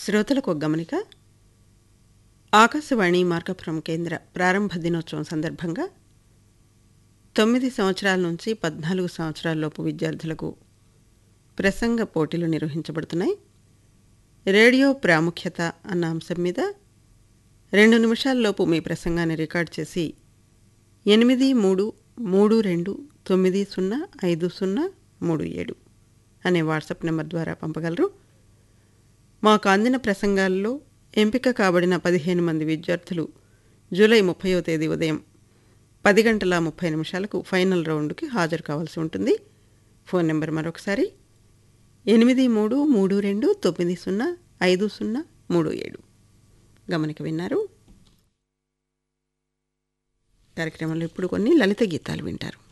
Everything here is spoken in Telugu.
శ్రోతలకు ఒక గమనిక ఆకాశవాణి మార్గపురం కేంద్ర ప్రారంభ దినోత్సవం సందర్భంగా తొమ్మిది సంవత్సరాల నుంచి పద్నాలుగు సంవత్సరాలలోపు విద్యార్థులకు ప్రసంగ పోటీలు నిర్వహించబడుతున్నాయి రేడియో ప్రాముఖ్యత అన్న అంశం మీద రెండు నిమిషాల్లోపు మీ ప్రసంగాన్ని రికార్డ్ చేసి ఎనిమిది మూడు మూడు రెండు తొమ్మిది సున్నా ఐదు సున్నా మూడు ఏడు అనే వాట్సాప్ నెంబర్ ద్వారా పంపగలరు మాకు అందిన ప్రసంగాల్లో ఎంపిక కాబడిన పదిహేను మంది విద్యార్థులు జూలై ముప్పయో తేదీ ఉదయం పది గంటల ముప్పై నిమిషాలకు ఫైనల్ రౌండ్కి హాజరు కావాల్సి ఉంటుంది ఫోన్ నెంబర్ మరొకసారి ఎనిమిది మూడు మూడు రెండు తొమ్మిది సున్నా ఐదు సున్నా మూడు ఏడు గమనిక విన్నారు కార్యక్రమంలో ఇప్పుడు కొన్ని లలిత గీతాలు వింటారు